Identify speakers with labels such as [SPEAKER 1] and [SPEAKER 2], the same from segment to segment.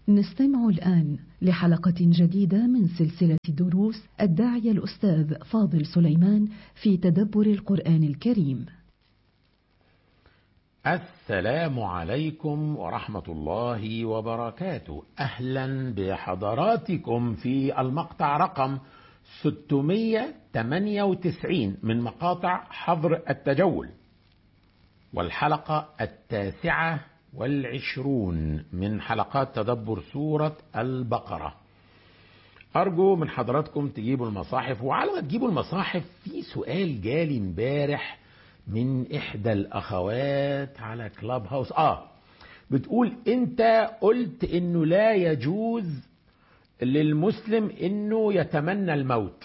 [SPEAKER 1] نستمع الآن لحلقة جديدة من سلسلة دروس الداعية الأستاذ فاضل سليمان في تدبر القرآن الكريم.
[SPEAKER 2] السلام عليكم ورحمة الله وبركاته. أهلا بحضراتكم في المقطع رقم 698 من مقاطع حظر التجول. والحلقة التاسعة والعشرون من حلقات تدبر سورة البقرة أرجو من حضراتكم تجيبوا المصاحف وعلى ما تجيبوا المصاحف في سؤال جالي امبارح من إحدى الأخوات على كلاب هاوس آه بتقول أنت قلت إنه لا يجوز للمسلم إنه يتمنى الموت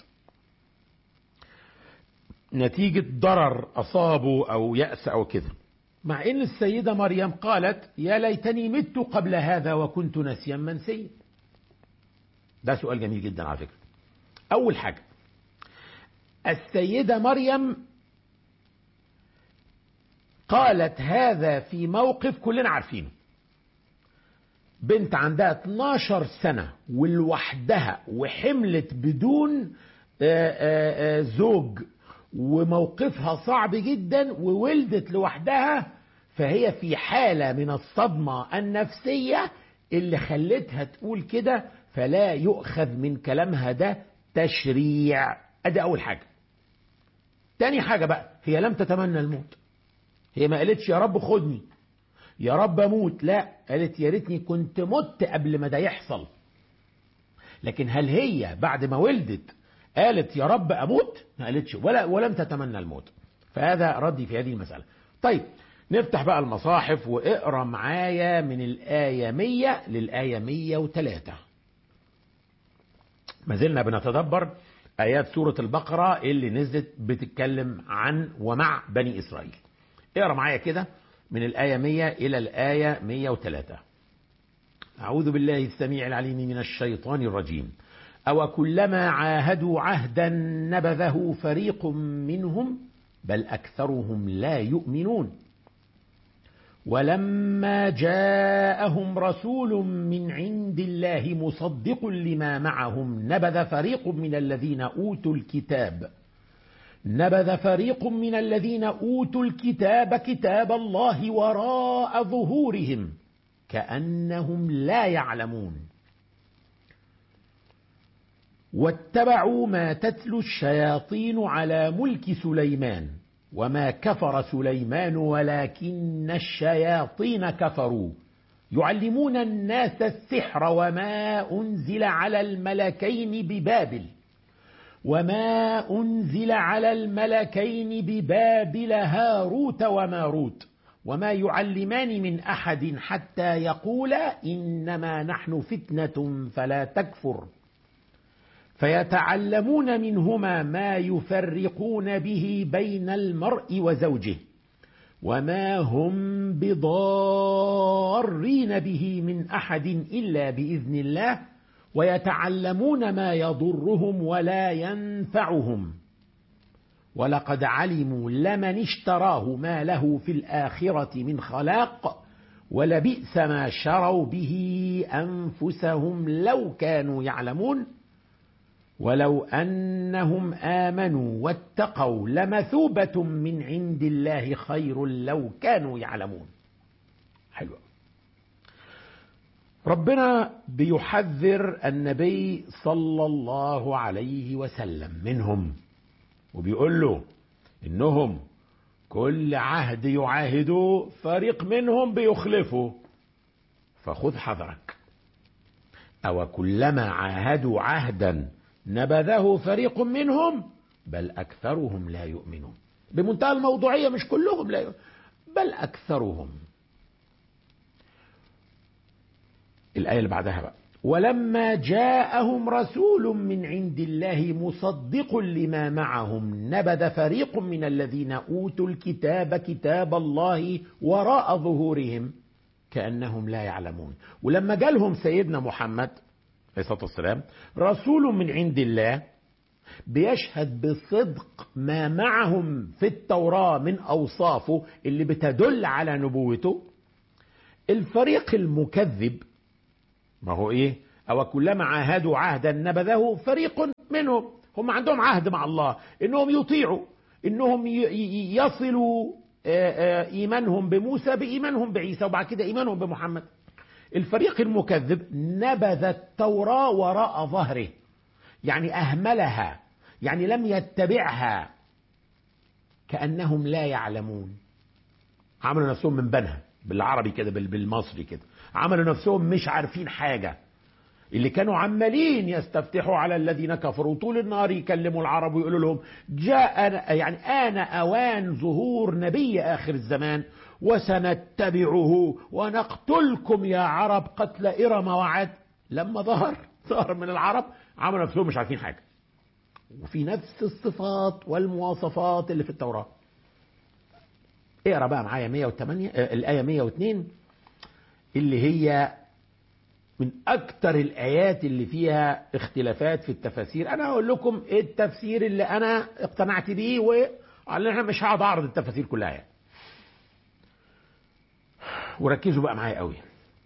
[SPEAKER 2] نتيجة ضرر أصابه أو يأس أو كده مع ان السيده مريم قالت يا ليتني مت قبل هذا وكنت نسيا منسيا ده سؤال جميل جدا على فكره اول حاجه السيده مريم قالت هذا في موقف كلنا عارفينه بنت عندها 12 سنه ولوحدها وحملت بدون آآ آآ زوج وموقفها صعب جدا وولدت لوحدها فهي في حالة من الصدمة النفسية اللي خلتها تقول كده فلا يؤخذ من كلامها ده تشريع ادي اول حاجة تاني حاجة بقى هي لم تتمنى الموت هي ما قالتش يا رب خدني يا رب اموت لا قالت يا ريتني كنت مت قبل ما ده يحصل لكن هل هي بعد ما ولدت قالت يا رب اموت ما قالتش ولا ولم تتمنى الموت فهذا ردي في هذه المساله طيب نفتح بقى المصاحف واقرا معايا من الايه 100 للايه 103 ما زلنا بنتدبر ايات سوره البقره اللي نزلت بتتكلم عن ومع بني اسرائيل اقرا معايا كده من الايه 100 الى الايه 103 اعوذ بالله السميع العليم من الشيطان الرجيم أو كلما عاهدوا عهدا نبذه فريق منهم بل أكثرهم لا يؤمنون ولما جاءهم رسول من عند الله مصدق لما معهم نبذ فريق من الذين أوتوا الكتاب نبذ فريق من الذين أوتوا الكتاب كتاب الله وراء ظهورهم كأنهم لا يعلمون واتبعوا ما تتلو الشياطين على ملك سليمان وما كفر سليمان ولكن الشياطين كفروا يعلمون الناس السحر وما انزل على الملكين ببابل وما انزل على الملكين ببابل هاروت وماروت وما يعلمان من احد حتى يقولا انما نحن فتنه فلا تكفر فيتعلمون منهما ما يفرقون به بين المرء وزوجه وما هم بضارين به من احد الا باذن الله ويتعلمون ما يضرهم ولا ينفعهم ولقد علموا لمن اشتراه ما له في الاخره من خلاق ولبئس ما شروا به انفسهم لو كانوا يعلمون ولو انهم امنوا واتقوا لمثوبه من عند الله خير لو كانوا يعلمون حلو ربنا بيحذر النبي صلى الله عليه وسلم منهم وبيقول له انهم كل عهد يعاهدوه فريق منهم بيخلفوا فخذ حذرك او كلما عاهدوا عهدا نبذه فريق منهم بل أكثرهم لا يؤمنون بمنتهى الموضوعية مش كلهم لا يؤمنون بل أكثرهم الآية اللي بعدها بقى ولما جاءهم رسول من عند الله مصدق لما معهم نبذ فريق من الذين أوتوا الكتاب كتاب الله وراء ظهورهم كأنهم لا يعلمون ولما جالهم سيدنا محمد عليه الصلاة والسلام رسول من عند الله بيشهد بصدق ما معهم في التوراة من أوصافه اللي بتدل على نبوته الفريق المكذب ما هو ايه او كلما عاهدوا عهدا نبذه فريق منهم هم عندهم عهد مع الله انهم يطيعوا انهم يصلوا ايمانهم بموسى بايمانهم بعيسى وبعد كده ايمانهم بمحمد الفريق المكذب نبذ التوراة وراء ظهره يعني اهملها يعني لم يتبعها كانهم لا يعلمون عملوا نفسهم من بنها بالعربي كده بالمصري كده عملوا نفسهم مش عارفين حاجه اللي كانوا عمالين يستفتحوا على الذين كفروا طول النهار يكلموا العرب ويقولوا لهم جاء يعني آن أوان ظهور نبي آخر الزمان وسنتبعه ونقتلكم يا عرب قتل إرم وعد لما ظهر ظهر من العرب عملوا نفسهم مش عارفين حاجة وفي نفس الصفات والمواصفات اللي في التوراة اقرا بقى معايا 108 الآية 102 اللي هي من أكتر الآيات اللي فيها اختلافات في التفاسير أنا هقول لكم إيه التفسير اللي أنا اقتنعت بيه وعلى أنا مش هقعد أعرض التفاسير كلها يعني. وركزوا بقى معايا قوي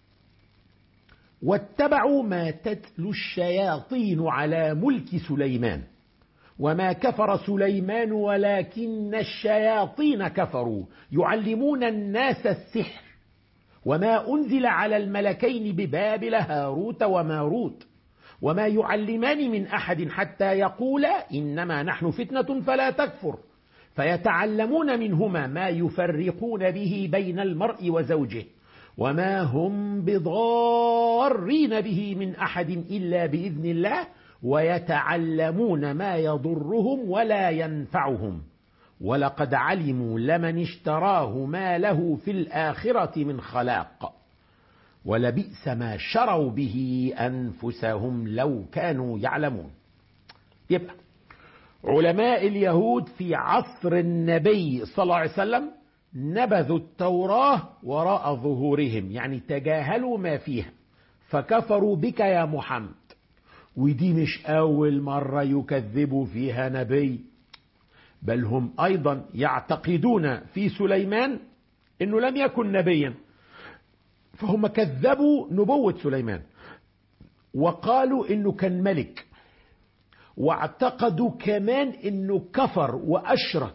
[SPEAKER 2] واتبعوا ما تتلو الشياطين على ملك سليمان وما كفر سليمان ولكن الشياطين كفروا يعلمون الناس السحر وما أنزل على الملكين ببابل هاروت وماروت وما يعلمان من أحد حتى يقولا إنما نحن فتنة فلا تكفر فيتعلمون منهما ما يفرقون به بين المرء وزوجه وما هم بضارين به من أحد إلا بإذن الله ويتعلمون ما يضرهم ولا ينفعهم ولقد علموا لمن اشتراه ما له في الآخرة من خلاق ولبئس ما شروا به أنفسهم لو كانوا يعلمون يبقى علماء اليهود في عصر النبي صلى الله عليه وسلم نبذوا التوراة وراء ظهورهم يعني تجاهلوا ما فيها فكفروا بك يا محمد ودي مش أول مرة يكذبوا فيها نبي بل هم أيضا يعتقدون في سليمان أنه لم يكن نبيا فهم كذبوا نبوة سليمان وقالوا أنه كان ملك واعتقدوا كمان أنه كفر وأشرك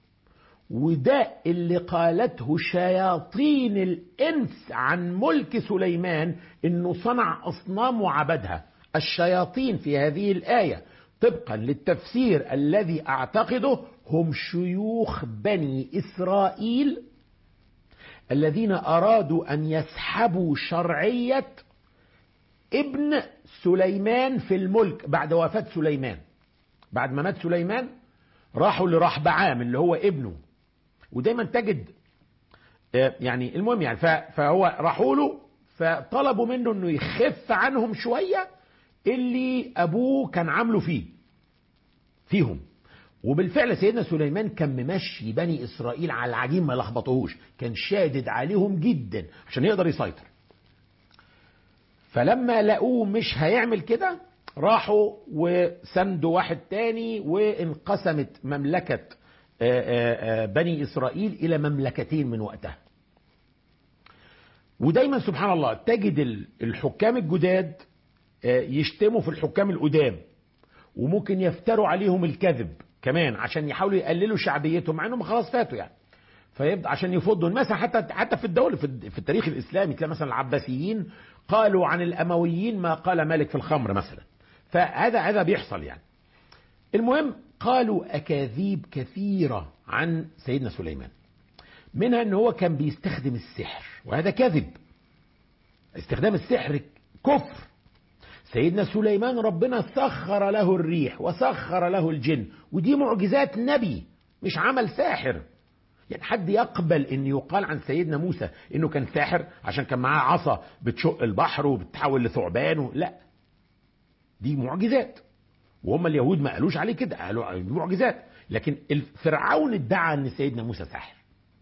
[SPEAKER 2] وده اللي قالته شياطين الإنس عن ملك سليمان أنه صنع أصنام وعبدها الشياطين في هذه الآية طبقا للتفسير الذي أعتقده هم شيوخ بني إسرائيل الذين أرادوا أن يسحبوا شرعية ابن سليمان في الملك بعد وفاة سليمان بعد ما مات سليمان راحوا لرحبعام اللي هو ابنه ودايما تجد يعني المهم يعني فهو راحوا له فطلبوا منه انه يخف عنهم شويه اللي ابوه كان عامله فيه فيهم وبالفعل سيدنا سليمان كان ممشي بني اسرائيل على العجين ما لخبطوهوش كان شادد عليهم جدا عشان يقدر يسيطر فلما لقوه مش هيعمل كده راحوا وسندوا واحد تاني وانقسمت مملكة بني إسرائيل إلى مملكتين من وقتها ودايما سبحان الله تجد الحكام الجداد يشتموا في الحكام القدام وممكن يفتروا عليهم الكذب كمان عشان يحاولوا يقللوا شعبيتهم مع انهم خلاص فاتوا يعني فيبقى عشان يفضوا مثلا حتى حتى في الدوله في التاريخ الاسلامي تلاقي مثلا العباسيين قالوا عن الامويين ما قال مالك في الخمر مثلا فهذا هذا بيحصل يعني المهم قالوا اكاذيب كثيره عن سيدنا سليمان منها ان هو كان بيستخدم السحر وهذا كذب استخدام السحر كفر سيدنا سليمان ربنا سخر له الريح وسخر له الجن ودي معجزات نبي مش عمل ساحر يعني حد يقبل ان يقال عن سيدنا موسى انه كان ساحر عشان كان معاه عصا بتشق البحر وبتحول لثعبان لا دي معجزات وهم اليهود ما قالوش عليه كده قالوا معجزات لكن فرعون ادعى ان سيدنا موسى ساحر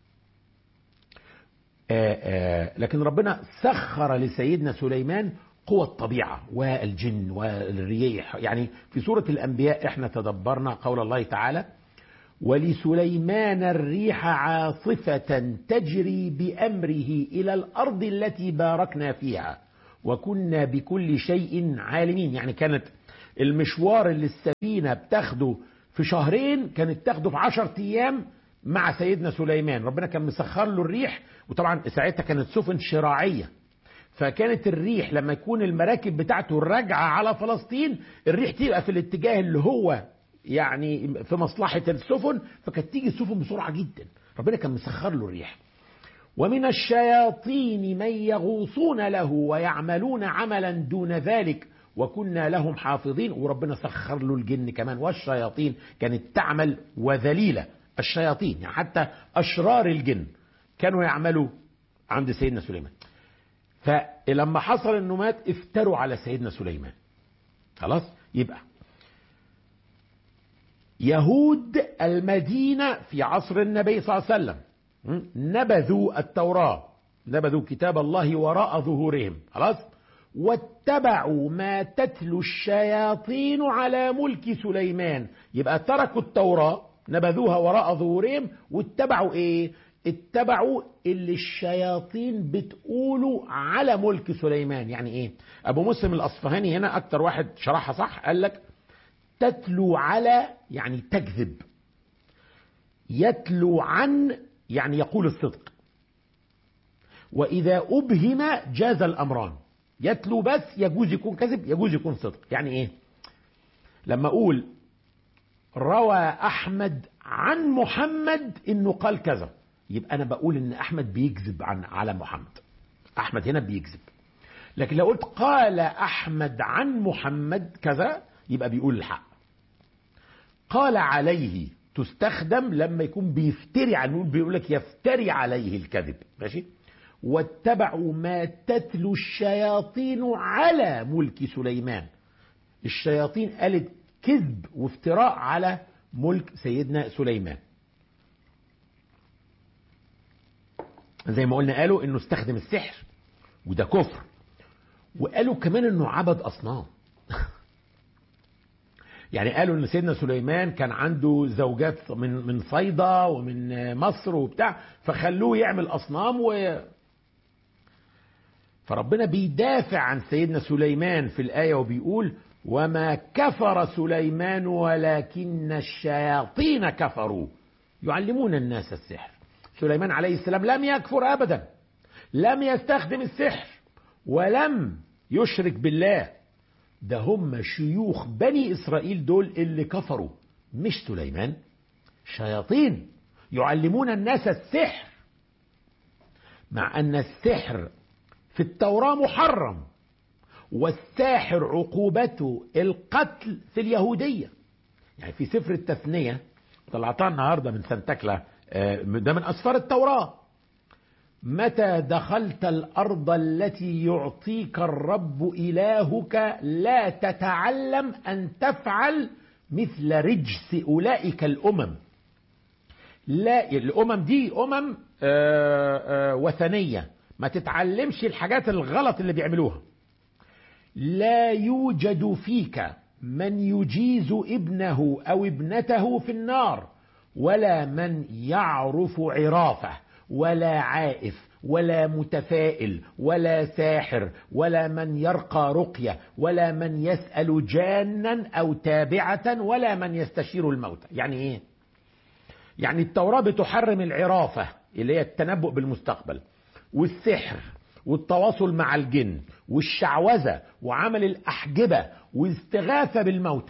[SPEAKER 2] آآ آآ لكن ربنا سخر لسيدنا سليمان قوى الطبيعة والجن والريح يعني في سورة الأنبياء احنا تدبرنا قول الله تعالى ولسليمان الريح عاصفة تجري بأمره إلى الأرض التي باركنا فيها وكنا بكل شيء عالمين يعني كانت المشوار اللي السفينة بتاخده في شهرين كانت تاخده في عشر أيام مع سيدنا سليمان ربنا كان مسخر له الريح وطبعا ساعتها كانت سفن شراعية فكانت الريح لما يكون المراكب بتاعته راجعة على فلسطين الريح تبقى في الاتجاه اللي هو يعني في مصلحة السفن فكانت تيجي السفن بسرعة جدا ربنا كان مسخر له الريح ومن الشياطين من يغوصون له ويعملون عملا دون ذلك وكنا لهم حافظين وربنا سخر له الجن كمان والشياطين كانت تعمل وذليلة الشياطين يعني حتى أشرار الجن كانوا يعملوا عند سيدنا سليمان فلما حصل انه مات افتروا على سيدنا سليمان خلاص يبقى يهود المدينة في عصر النبي صلى الله عليه وسلم نبذوا التوراة نبذوا كتاب الله وراء ظهورهم خلاص واتبعوا ما تتلو الشياطين على ملك سليمان يبقى تركوا التوراة نبذوها وراء ظهورهم واتبعوا ايه اتبعوا اللي الشياطين بتقولوا على ملك سليمان يعني ايه ابو مسلم الاصفهاني هنا اكتر واحد شرحها صح قال لك تتلو على يعني تكذب يتلو عن يعني يقول الصدق واذا ابهم جاز الامران يتلو بس يجوز يكون كذب يجوز يكون صدق يعني ايه لما اقول روى احمد عن محمد انه قال كذا يبقى انا بقول ان احمد بيكذب عن على محمد احمد هنا بيكذب لكن لو قلت قال احمد عن محمد كذا يبقى بيقول الحق قال عليه تستخدم لما يكون بيفتري على بيقول لك يفتري عليه الكذب ماشي واتبعوا ما تتلو الشياطين على ملك سليمان الشياطين قالت كذب وافتراء على ملك سيدنا سليمان زي ما قلنا قالوا انه استخدم السحر وده كفر وقالوا كمان انه عبد اصنام يعني قالوا ان سيدنا سليمان كان عنده زوجات من من صيدا ومن مصر وبتاع فخلوه يعمل اصنام و فربنا بيدافع عن سيدنا سليمان في الايه وبيقول وما كفر سليمان ولكن الشياطين كفروا يعلمون الناس السحر سليمان عليه السلام لم يكفر ابدا لم يستخدم السحر ولم يشرك بالله ده هم شيوخ بني اسرائيل دول اللي كفروا مش سليمان شياطين يعلمون الناس السحر مع ان السحر في التوراه محرم والساحر عقوبته القتل في اليهوديه يعني في سفر التثنيه طلعتها النهارده من سنتكلا ده من اسفار التوراه متى دخلت الارض التي يعطيك الرب الهك لا تتعلم ان تفعل مثل رجس اولئك الامم لا الامم دي امم آآ آآ وثنيه ما تتعلمش الحاجات الغلط اللي بيعملوها لا يوجد فيك من يجيز ابنه او ابنته في النار ولا من يعرف عرافه ولا عائف ولا متفائل ولا ساحر ولا من يرقى رقيه ولا من يسال جانا او تابعه ولا من يستشير الموتى يعني ايه يعني التوراه بتحرم العرافه اللي هي التنبؤ بالمستقبل والسحر والتواصل مع الجن والشعوذه وعمل الاحجبه والاستغاثه بالموتى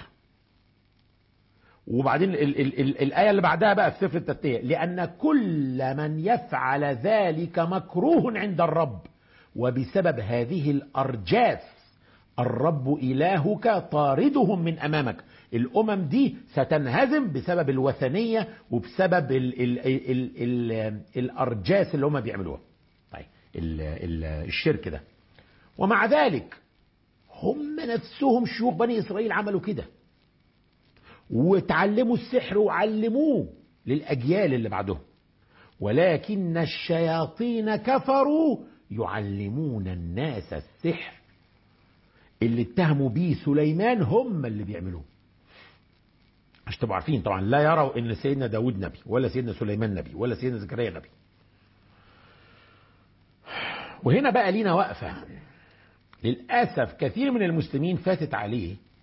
[SPEAKER 2] وبعدين ال ال ال الآية اللي بعدها بقى في سفر التثنية لأن كل من يفعل ذلك مكروه عند الرب وبسبب هذه الأرجاس الرب إلهك طاردهم من أمامك الأمم دي ستنهزم بسبب الوثنية وبسبب ال ال ال ال الأرجاس اللي هم بيعملوها طيب ال ال الشرك ده ومع ذلك هم نفسهم شيوخ بني إسرائيل عملوا كده وتعلموا السحر وعلموه للأجيال اللي بعدهم ولكن الشياطين كفروا يعلمون الناس السحر اللي اتهموا بيه سليمان هم اللي بيعملوه عشان تبقوا عارفين طبعا لا يروا ان سيدنا داود نبي ولا سيدنا سليمان نبي ولا سيدنا زكريا نبي وهنا بقى لينا وقفة للأسف كثير من المسلمين فاتت عليه